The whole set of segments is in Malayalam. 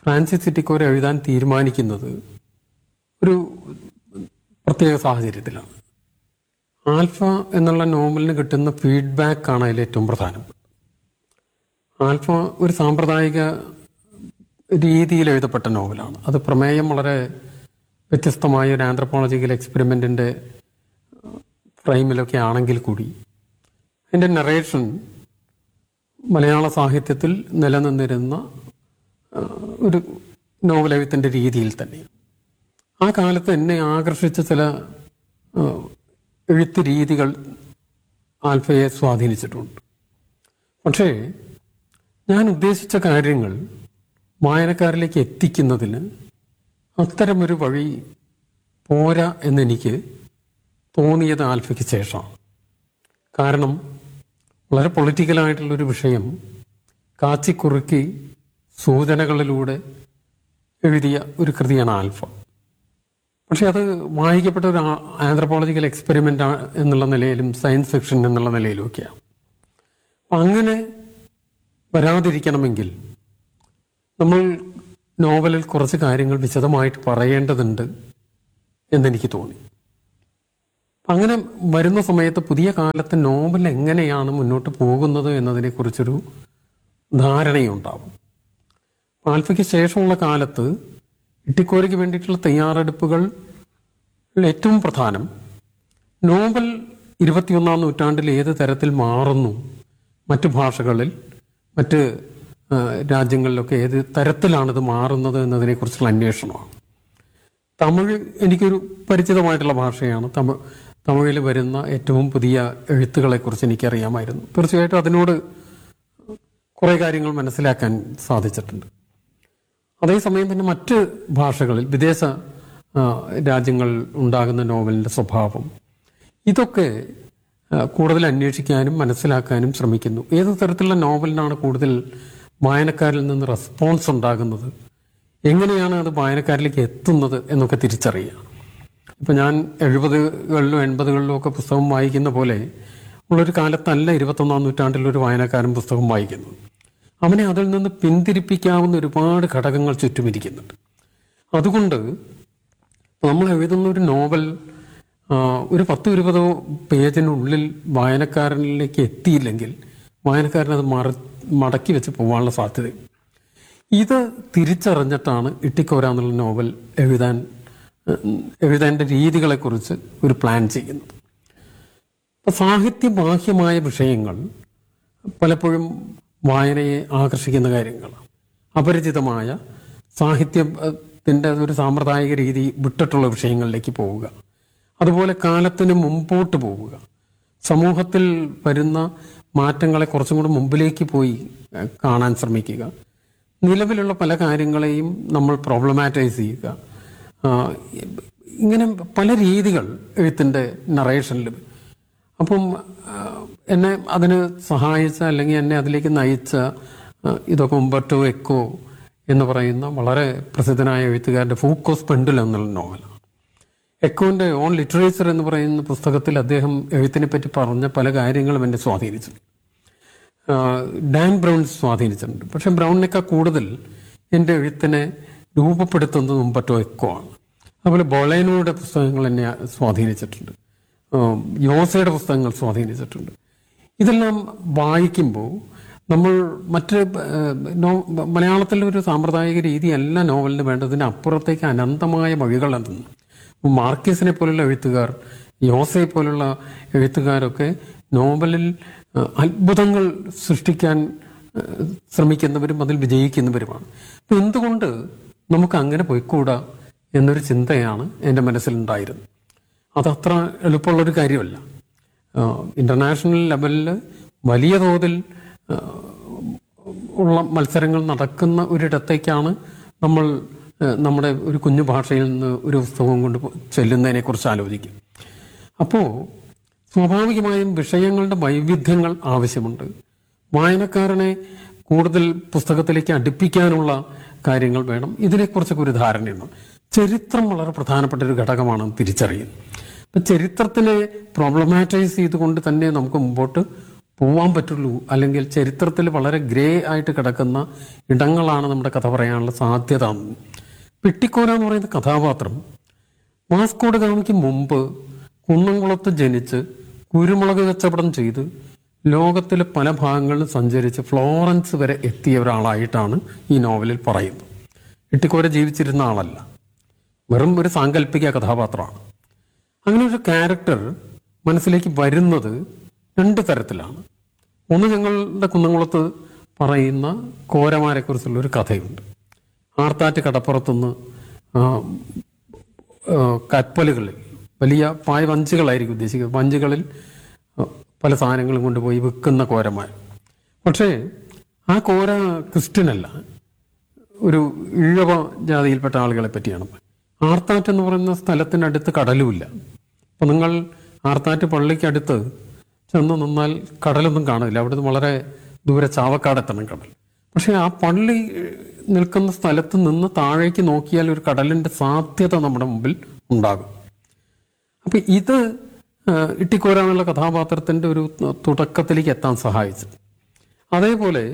ഫ്രാൻസിസ് സിറ്റിക്കോർ എഴുതാൻ തീരുമാനിക്കുന്നത് ഒരു പ്രത്യേക സാഹചര്യത്തിലാണ് ആൽഫ എന്നുള്ള നോവലിന് കിട്ടുന്ന ഫീഡ്ബാക്കാണ് അതിൽ ഏറ്റവും പ്രധാനം ആൽഫ ഒരു സാമ്പ്രദായിക രീതിയിൽ എഴുതപ്പെട്ട നോവലാണ് അത് പ്രമേയം വളരെ വ്യത്യസ്തമായ ഒരു ആന്ത്രപ്പോളജിക്കൽ എക്സ്പെരിമെൻറ്റിൻ്റെ ഫ്രെയിമിലൊക്കെ ആണെങ്കിൽ കൂടി അതിൻ്റെ നറേഷൻ മലയാള സാഹിത്യത്തിൽ നിലനിന്നിരുന്ന ആ, ഒരു നോവലെഴുത്തിൻ്റെ രീതിയിൽ തന്നെ ആ കാലത്ത് എന്നെ ആകർഷിച്ച ചില ആ, എഴുത്ത് രീതികൾ ആൽഫയെ സ്വാധീനിച്ചിട്ടുണ്ട് പക്ഷേ ഞാൻ ഉദ്ദേശിച്ച കാര്യങ്ങൾ വായനക്കാരിലേക്ക് എത്തിക്കുന്നതിന് അത്തരമൊരു വഴി പോരാ എന്നെനിക്ക് തോന്നിയത് ആൽഫയ്ക്ക് ശേഷമാണ് കാരണം വളരെ പൊളിറ്റിക്കലായിട്ടുള്ളൊരു വിഷയം കാച്ചിക്കുറുക്കി സൂചനകളിലൂടെ എഴുതിയ ഒരു കൃതിയാണ് ആൽഫ പക്ഷെ അത് വായിക്കപ്പെട്ട ഒരു ആന്ത്രപ്പോളജിക്കൽ എക്സ്പെരിമെൻ്റ് എന്നുള്ള നിലയിലും സയൻസ് ഫിക്ഷൻ എന്നുള്ള നിലയിലും ഒക്കെയാണ് അപ്പം അങ്ങനെ വരാതിരിക്കണമെങ്കിൽ നമ്മൾ നോവലിൽ കുറച്ച് കാര്യങ്ങൾ വിശദമായിട്ട് പറയേണ്ടതുണ്ട് എന്നെനിക്ക് തോന്നി അങ്ങനെ വരുന്ന സമയത്ത് പുതിയ കാലത്ത് നോവൽ എങ്ങനെയാണ് മുന്നോട്ട് പോകുന്നത് എന്നതിനെക്കുറിച്ചൊരു ധാരണയുണ്ടാവും ആൽഫയ്ക്ക് ശേഷമുള്ള കാലത്ത് ഇട്ടിക്കോരയ്ക്ക് വേണ്ടിയിട്ടുള്ള തയ്യാറെടുപ്പുകൾ ഏറ്റവും പ്രധാനം നോവൽ ഇരുപത്തിയൊന്നാം നൂറ്റാണ്ടിൽ ഏത് തരത്തിൽ മാറുന്നു മറ്റു ഭാഷകളിൽ മറ്റ് ആ, രാജ്യങ്ങളിലൊക്കെ ഏത് തരത്തിലാണിത് മാറുന്നത് എന്നതിനെക്കുറിച്ചുള്ള അന്വേഷണമാണ് തമിഴ് എനിക്കൊരു പരിചിതമായിട്ടുള്ള ഭാഷയാണ് തമിഴ് തമിഴിൽ വരുന്ന ഏറ്റവും പുതിയ എഴുത്തുകളെക്കുറിച്ച് എനിക്കറിയാമായിരുന്നു തീർച്ചയായിട്ടും അതിനോട് കുറേ കാര്യങ്ങൾ മനസ്സിലാക്കാൻ സാധിച്ചിട്ടുണ്ട് അതേസമയം തന്നെ മറ്റ് ഭാഷകളിൽ വിദേശ ആ, രാജ്യങ്ങൾ ഉണ്ടാകുന്ന നോവലിൻ്റെ സ്വഭാവം ഇതൊക്കെ ആ, കൂടുതൽ അന്വേഷിക്കാനും മനസ്സിലാക്കാനും ശ്രമിക്കുന്നു ഏത് തരത്തിലുള്ള നോവലിനാണ് കൂടുതൽ വായനക്കാരിൽ നിന്ന് റെസ്പോൺസ് ഉണ്ടാകുന്നത് എങ്ങനെയാണ് അത് വായനക്കാരിലേക്ക് എത്തുന്നത് എന്നൊക്കെ തിരിച്ചറിയുക ഇപ്പം ഞാൻ എഴുപതുകളിലും എൺപതുകളിലും ഒക്കെ പുസ്തകം വായിക്കുന്ന പോലെ ഉള്ളൊരു കാലത്തല്ല ഇരുപത്തൊന്നാം നൂറ്റാണ്ടിൽ ഒരു വായനക്കാരൻ പുസ്തകം വായിക്കുന്നത് അവനെ അതിൽ നിന്ന് പിന്തിരിപ്പിക്കാവുന്ന ഒരുപാട് ഘടകങ്ങൾ ചുറ്റുമിരിക്കുന്നുണ്ട് അതുകൊണ്ട് നമ്മൾ എഴുതുന്ന ഒരു നോവൽ ആ, ഒരു പത്തോ ഇരുപതോ പേജിനുള്ളിൽ വായനക്കാരനിലേക്ക് എത്തിയില്ലെങ്കിൽ വായനക്കാരൻ അത് മറ മടക്കി വെച്ച് പോകാനുള്ള സാധ്യത ഇത് തിരിച്ചറിഞ്ഞിട്ടാണ് ഇട്ടിക്കോര എന്നുള്ള നോവൽ എഴുതാൻ ഉം, എഴുതേണ്ട രീതികളെക്കുറിച്ച് ഒരു പ്ലാൻ ചെയ്യുന്നത് അപ്പൊ സാഹിത്യബാഹ്യമായ വിഷയങ്ങൾ പലപ്പോഴും വായനയെ ആകർഷിക്കുന്ന കാര്യങ്ങളാണ് അപരിചിതമായ സാഹിത്യത്തിൻ്റെ ഒരു സാമ്പ്രദായിക രീതി വിട്ടിട്ടുള്ള വിഷയങ്ങളിലേക്ക് പോവുക അതുപോലെ കാലത്തിന് മുമ്പോട്ട് പോവുക സമൂഹത്തിൽ വരുന്ന മാറ്റങ്ങളെ കുറച്ചും കൂടി മുമ്പിലേക്ക് പോയി ഏഹ്, കാണാൻ ശ്രമിക്കുക നിലവിലുള്ള പല കാര്യങ്ങളെയും നമ്മൾ പ്രോബ്ലമാറ്റൈസ് ചെയ്യുക ആ, ഇങ്ങനെ പല രീതികൾ എഴുത്തിൻ്റെ നറേഷനിൽ അപ്പം ആ, എന്നെ അതിന് സഹായിച്ച അല്ലെങ്കിൽ എന്നെ അതിലേക്ക് നയിച്ച ആ, ഇതൊക്കെ ഉമ്പർട്ടോ എക്കോ എന്ന് പറയുന്ന വളരെ പ്രസിദ്ധനായ എഴുത്തുകാരൻ്റെ ഫൂക്കോസ് പെൻഡുൽ എന്നുള്ള നോവലാണ് എക്കോന്റെ ഓൺ ലിറ്ററേച്ചർ എന്ന് പറയുന്ന പുസ്തകത്തിൽ അദ്ദേഹം എഴുത്തിനെ പറ്റി പറഞ്ഞ പല കാര്യങ്ങളും എന്നെ സ്വാധീനിച്ചു ആ, ഡാൻ ബ്രൗൺ സ്വാധീനിച്ചിട്ടുണ്ട് പക്ഷെ ബ്രൗണിനേക്കാൾ കൂടുതൽ എൻ്റെ എഴുത്തിനെ രൂപപ്പെടുത്തുന്നത് മുമ്പറ്റോ എക്കോ ആണ് അതുപോലെ ബൊളേനോയുടെ പുസ്തകങ്ങൾ എന്നെ സ്വാധീനിച്ചിട്ടുണ്ട് ആ, യോസയുടെ പുസ്തകങ്ങൾ സ്വാധീനിച്ചിട്ടുണ്ട് ഇതെല്ലാം വായിക്കുമ്പോൾ നമ്മൾ മറ്റ് ആ, നോ മലയാളത്തിലെ ഒരു സാമ്പ്രദായിക രീതിയല്ല നോവലിന് വേണ്ടതിന് അപ്പുറത്തേക്ക് അനന്തമായ വഴികളുണ്ടെന്ന് മാർക്കസിനെ പോലുള്ള എഴുത്തുകാർ യോസയെ പോലുള്ള എഴുത്തുകാരൊക്കെ നോവലിൽ ആ, അത്ഭുതങ്ങൾ സൃഷ്ടിക്കാൻ ആ, ശ്രമിക്കുന്നവരും അതിൽ വിജയിക്കുന്നവരുമാണ് അപ്പം എന്തുകൊണ്ട് നമുക്ക് അങ്ങനെ പോയിക്കൂടാ എന്നൊരു ചിന്തയാണ് എൻ്റെ മനസ്സിലുണ്ടായിരുന്നത് അതത്ര എളുപ്പമുള്ളൊരു കാര്യമല്ല ഇൻ്റർനാഷണൽ ലെവലിൽ വലിയ തോതിൽ ആ, ഉള്ള മത്സരങ്ങൾ നടക്കുന്ന ഒരിടത്തേക്കാണ് നമ്മൾ ആ, നമ്മുടെ ഒരു കുഞ്ഞു ഭാഷയിൽ നിന്ന് ഒരു പുസ്തകം കൊണ്ട് ചെല്ലുന്നതിനെ കുറിച്ച് ആലോചിക്കും അപ്പോൾ സ്വാഭാവികമായും വിഷയങ്ങളുടെ വൈവിധ്യങ്ങൾ ആവശ്യമുണ്ട് വായനക്കാരനെ കൂടുതൽ പുസ്തകത്തിലേക്ക് അടുപ്പിക്കാനുള്ള കാര്യങ്ങൾ വേണം ഇതിനെക്കുറിച്ചൊക്കെ ഒരു ധാരണയുണ്ട് ചരിത്രം വളരെ പ്രധാനപ്പെട്ട ഒരു ഘടകമാണെന്ന് തിരിച്ചറിയുന്നത് അപ്പം ചരിത്രത്തിനെ പ്രോബ്ലമാറ്റൈസ് ചെയ്തുകൊണ്ട് തന്നെ നമുക്ക് മുമ്പോട്ട് പോവാൻ പറ്റുള്ളൂ അല്ലെങ്കിൽ ചരിത്രത്തിൽ വളരെ ഗ്രേ ആയിട്ട് കിടക്കുന്ന ഇടങ്ങളാണ് നമ്മുടെ കഥ പറയാനുള്ള സാധ്യത പെട്ടിക്കോര എന്ന് പറയുന്ന കഥാപാത്രം വാസ്കോഡ് ഗാമയ്ക്ക് മുമ്പ് കുന്നംകുളത്ത് ജനിച്ച് കുരുമുളക് കച്ചവടം ചെയ്ത് ലോകത്തിലെ പല ഭാഗങ്ങളിലും സഞ്ചരിച്ച് ഫ്ലോറൻസ് വരെ എത്തിയ ഒരാളായിട്ടാണ് ഈ നോവലിൽ പറയുന്നത് ഇട്ടിക്കോര ജീവിച്ചിരുന്ന ആളല്ല വെറും ഒരു സാങ്കല്പിക കഥാപാത്രമാണ് അങ്ങനെ ഒരു ക്യാരക്ടർ മനസ്സിലേക്ക് വരുന്നത് രണ്ട് തരത്തിലാണ് ഒന്ന് ഞങ്ങളുടെ കുന്നംകുളത്ത് പറയുന്ന കോരമാരെക്കുറിച്ചുള്ള ഒരു കഥയുണ്ട് ആർത്താറ്റ് കടപ്പുറത്തുനിന്ന് ആ, ആ, കപ്പലുകളിൽ വലിയ പായ വഞ്ചികളായിരിക്കും ഉദ്ദേശിക്കുന്നത് വഞ്ചികളിൽ ആ, പല സാധനങ്ങളും കൊണ്ടുപോയി വിൽക്കുന്ന കോരന്മാർ പക്ഷേ ആ കോര ക്രിസ്ത്യനല്ല ഒരു ഈഴവ ജാതിയിൽപ്പെട്ട ആളുകളെ പറ്റിയാണ് ആർത്താറ്റ് എന്ന് പറയുന്ന സ്ഥലത്തിനടുത്ത് കടലുമില്ല അപ്പം നിങ്ങൾ ആർത്താറ്റ് പള്ളിക്കടുത്ത് ചെന്ന് നിന്നാൽ കടലൊന്നും കാണില്ല അവിടുന്ന് വളരെ ദൂരെ ചാവക്കാടെത്തണം കടൽ പക്ഷേ ആ പള്ളി ഏഹ്, നിൽക്കുന്ന സ്ഥലത്ത് നിന്ന് താഴേക്ക് നോക്കിയാൽ ഒരു കടലിന്റെ സാധ്യത നമ്മുടെ മുമ്പിൽ ഉണ്ടാകും അപ്പൊ ഇത് ആ, ഇട്ടിക്കോര എന്നുള്ള കഥാപാത്രത്തിന്റെ ഒരു തുടക്കത്തിലേക്ക് എത്താൻ സഹായിച്ചു അതേപോലെ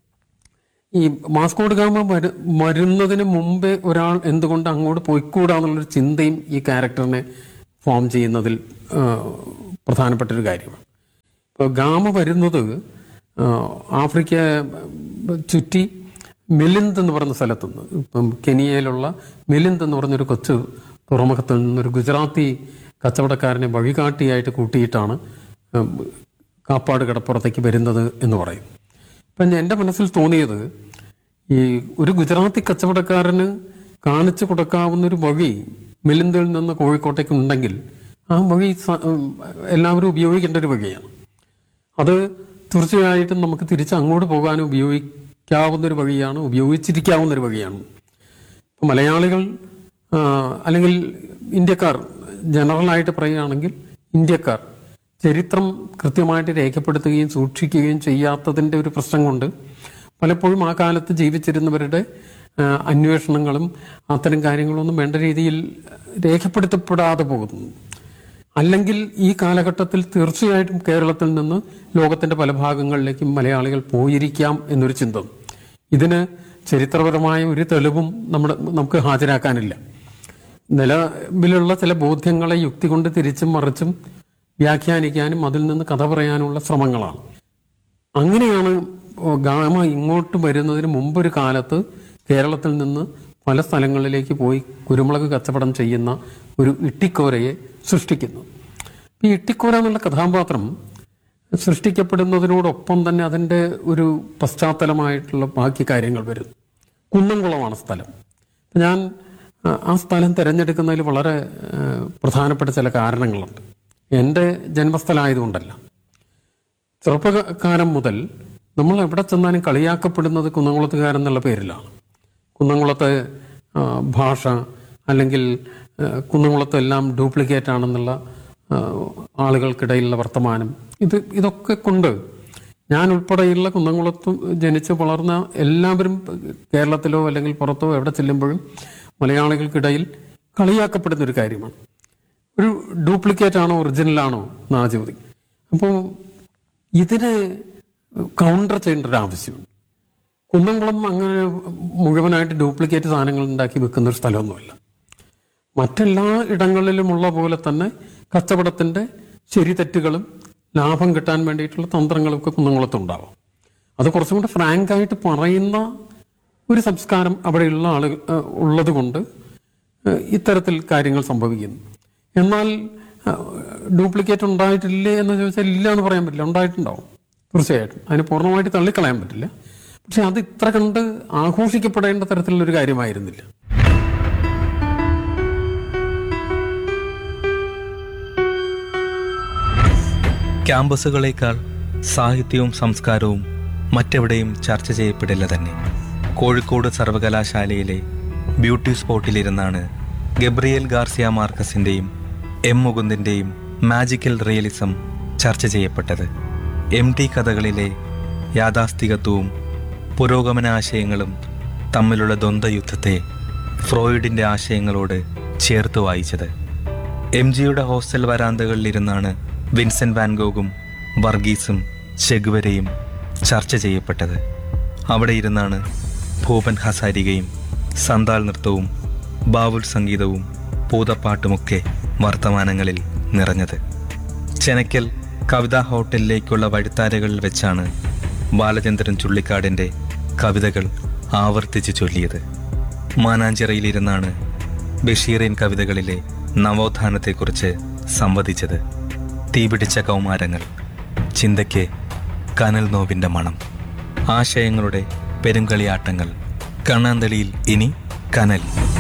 ഈ മാസ്കോഡ് ഗാമ വരു വരുന്നതിന് മുമ്പേ ഒരാൾ എന്തുകൊണ്ട് അങ്ങോട്ട് പോയിക്കൂടാ എന്നുള്ളൊരു ചിന്തയും ഈ ക്യാരക്ടറിനെ ഫോം ചെയ്യുന്നതിൽ ആ, പ്രധാനപ്പെട്ട ഒരു കാര്യമാണ് ഇപ്പോൾ ഗാമ വരുന്നത് ആ, ആഫ്രിക്ക ചുറ്റി മിലിന്ത് എന്ന് പറയുന്ന സ്ഥലത്തുനിന്ന് ഇപ്പം കെനിയയിലുള്ള മിലിന്ത് എന്ന് പറഞ്ഞൊരു കൊച്ചു തുറമുഖത്തിൽ നിന്നൊരു ഗുജറാത്തി കച്ചവടക്കാരനെ വഴികാട്ടിയായിട്ട് കൂട്ടിയിട്ടാണ് ഉം, കാപ്പാട് കടപ്പുറത്തേക്ക് വരുന്നത് എന്ന് പറയും അപ്പം എൻ്റെ മനസ്സിൽ തോന്നിയത് ഈ ഒരു ഗുജറാത്തി കച്ചവടക്കാരന് കാണിച്ചു കൊടുക്കാവുന്ന ഒരു വഴി മിലിന്തിൽ നിന്ന് കോഴിക്കോട്ടേക്ക് ഉണ്ടെങ്കിൽ ആ വഴി സ- ഉം, എല്ലാവരും ഉപയോഗിക്കേണ്ട ഒരു വഴിയാണ് അത് തീർച്ചയായിട്ടും നമുക്ക് തിരിച്ച് അങ്ങോട്ട് പോകാൻ ഉപയോഗിക്കാവുന്ന ഒരു വഴിയാണ് ഉപയോഗിച്ചിരിക്കാവുന്ന ഒരു വഴിയാണ് ഇപ്പം മലയാളികൾ ആ, അല്ലെങ്കിൽ ഇന്ത്യക്കാർ ജനറലായിട്ട് പറയുകയാണെങ്കിൽ ഇന്ത്യക്കാർ ചരിത്രം കൃത്യമായിട്ട് രേഖപ്പെടുത്തുകയും സൂക്ഷിക്കുകയും ചെയ്യാത്തതിൻ്റെ ഒരു പ്രശ്നം കൊണ്ട് പലപ്പോഴും ആ കാലത്ത് ജീവിച്ചിരുന്നവരുടെ ആ, അന്വേഷണങ്ങളും അത്തരം കാര്യങ്ങളൊന്നും വേണ്ട രീതിയിൽ രേഖപ്പെടുത്തപ്പെടാതെ പോകുന്നു അല്ലെങ്കിൽ ഈ കാലഘട്ടത്തിൽ തീർച്ചയായിട്ടും കേരളത്തിൽ നിന്ന് ലോകത്തിന്റെ പല ഭാഗങ്ങളിലേക്കും മലയാളികൾ പോയിരിക്കാം എന്നൊരു ചിന്ത ഇതിന് ചരിത്രപരമായ ഒരു തെളിവും നമ്മുടെ നമുക്ക് ഹാജരാക്കാനില്ല നിലവിലുള്ള ചില ബോധ്യങ്ങളെ യുക്തി കൊണ്ട് തിരിച്ചും മറിച്ചും വ്യാഖ്യാനിക്കാനും അതിൽ നിന്ന് കഥ പറയാനുള്ള ശ്രമങ്ങളാണ് അങ്ങനെയാണ് ഗാമ ഇങ്ങോട്ട് വരുന്നതിന് മുമ്പൊരു കാലത്ത് കേരളത്തിൽ നിന്ന് പല സ്ഥലങ്ങളിലേക്ക് പോയി കുരുമുളക് കച്ചവടം ചെയ്യുന്ന ഒരു ഇട്ടിക്കോരയെ സൃഷ്ടിക്കുന്നു ഈ ഇട്ടിക്കോര എന്നുള്ള കഥാപാത്രം സൃഷ്ടിക്കപ്പെടുന്നതിനോടൊപ്പം തന്നെ അതിൻ്റെ ഒരു പശ്ചാത്തലമായിട്ടുള്ള ബാക്കി കാര്യങ്ങൾ വരുന്നു കുന്നംകുളമാണ് സ്ഥലം ഞാൻ ആ, ആ സ്ഥലം തിരഞ്ഞെടുക്കുന്നതിൽ വളരെ ആ, പ്രധാനപ്പെട്ട ചില കാരണങ്ങളുണ്ട് എൻ്റെ ജന്മസ്ഥലമായതുകൊണ്ടല്ല ചെറുപ്പകാലം മുതൽ നമ്മൾ എവിടെ ചെന്നാലും കളിയാക്കപ്പെടുന്നത് കുന്നംകുളത്തുകാരൻ എന്നുള്ള പേരിലാണ് കുന്നംകുളത്തെ ആ, ഭാഷ അല്ലെങ്കിൽ ആ, കുന്നംകുളത്ത് എല്ലാം ഡ്യൂപ്ലിക്കേറ്റ് ആണെന്നുള്ള ആ, ആളുകൾക്കിടയിലുള്ള വർത്തമാനം ഇത് ഇതൊക്കെ കൊണ്ട് ഞാൻ ഉൾപ്പെടെയുള്ള കുന്നംകുളത്ത് ജനിച്ച് വളർന്ന എല്ലാവരും കേരളത്തിലോ അല്ലെങ്കിൽ പുറത്തോ എവിടെ ചെല്ലുമ്പോഴും മലയാളികൾക്കിടയിൽ കളിയാക്കപ്പെടുന്ന ഒരു കാര്യമാണ് ഒരു ഡ്യൂപ്ലിക്കേറ്റ് ആണോ ഒറിജിനൽ ആണോ എന്നാണ് ചോദ്യം അപ്പോൾ ഇതിനെ കൗണ്ടർ ചെയ്യേണ്ട ഒരു ആവശ്യമുണ്ട് കുന്നംകുളം അങ്ങനെ മുഴുവനായിട്ട് ഡ്യൂപ്ലിക്കേറ്റ് സാധനങ്ങൾ ഉണ്ടാക്കി വെക്കുന്ന ഒരു സ്ഥലമൊന്നുമല്ല മറ്റെല്ലാ ഇടങ്ങളിലുമുള്ള പോലെ തന്നെ കച്ചവടത്തിന്റെ ശരി തെറ്റുകളും ലാഭം കിട്ടാൻ വേണ്ടിയിട്ടുള്ള തന്ത്രങ്ങളൊക്കെ കുന്നംകുളത്തുണ്ടാവാം അത് കുറച്ചും കൂടെ ഫ്രാങ്ക് ആയിട്ട് പറയുന്ന ഒരു സംസ്കാരം അവിടെയുള്ള ആളുകൾ ഏഹ്, ഉള്ളത് കൊണ്ട് ഏഹ്, ഇത്തരത്തിൽ കാര്യങ്ങൾ സംഭവിക്കുന്നു എന്നാൽ ഡ്യൂപ്ലിക്കേറ്റ് ഉണ്ടായിട്ടില്ലേ എന്ന് ചോദിച്ചാൽ ഇല്ല എന്ന് പറയാൻ പറ്റില്ല ഉണ്ടായിട്ടുണ്ടാവും തീർച്ചയായിട്ടും അതിന് പൂർണ്ണമായിട്ട് തള്ളിക്കളയാൻ പറ്റില്ല പക്ഷെ അത് ഇത്ര കണ്ട് ആഘോഷിക്കപ്പെടേണ്ട തരത്തിലുള്ള ഒരു കാര്യമായിരുന്നില്ല ക്യാമ്പസുകളേക്കാൾ സാഹിത്യവും സംസ്കാരവും മറ്റെവിടെയും ചർച്ച ചെയ്യപ്പെടില്ല തന്നെ കോഴിക്കോട് സർവകലാശാലയിലെ ബ്യൂട്ടി സ്പോട്ടിലിരുന്നാണ് ഗബ്രിയേൽ ഗാർസിയ മാർക്കസിൻ്റെയും എം മുകുന്ദിൻ്റെയും മാജിക്കൽ റിയലിസം ചർച്ച ചെയ്യപ്പെട്ടത് എം ടി കഥകളിലെ യാഥാസ്ഥികത്വവും പുരോഗമന ആശയങ്ങളും തമ്മിലുള്ള ദ്വന്ദ്വയുദ്ധത്തെ ഫ്രോയിഡിൻ്റെ ആശയങ്ങളോട് ചേർത്ത് വായിച്ചത് എം ജിയുടെ ഹോസ്റ്റൽ വരാന്തകളിലിരുന്നാണ് വിൻസെന്റ് വാൻഗോഗും വർഗീസും ചെഗുവരയും ചർച്ച ചെയ്യപ്പെട്ടത് അവിടെ ഇരുന്നാണ് ഭൂപൻ ഹസാരികയും സന്താൽ നൃത്തവും ബാവുൽ സംഗീതവും പൂതപ്പാട്ടുമൊക്കെ വർത്തമാനങ്ങളിൽ നിറഞ്ഞത് ചെനക്കൽ കവിതാ ഹോട്ടലിലേക്കുള്ള വഴിത്താരകളിൽ വെച്ചാണ് ബാലചന്ദ്രൻ ചുള്ളിക്കാടിൻ്റെ കവിതകൾ ആവർത്തിച്ച് ചൊല്ലിയത് മാനാഞ്ചിറയിലിരുന്നാണ് ബഷീറിൻ കവിതകളിലെ നവോത്ഥാനത്തെക്കുറിച്ച് സംവദിച്ചത് തീപിടിച്ച കൗമാരങ്ങൾ ചിന്തയ്ക്ക് കനൽ നോവിൻ്റെ മണം ആശയങ്ങളുടെ പെരുങ്കളിയാട്ടങ്ങൾ കണ്ണാന്തളിയിൽ ഇനി കനൽ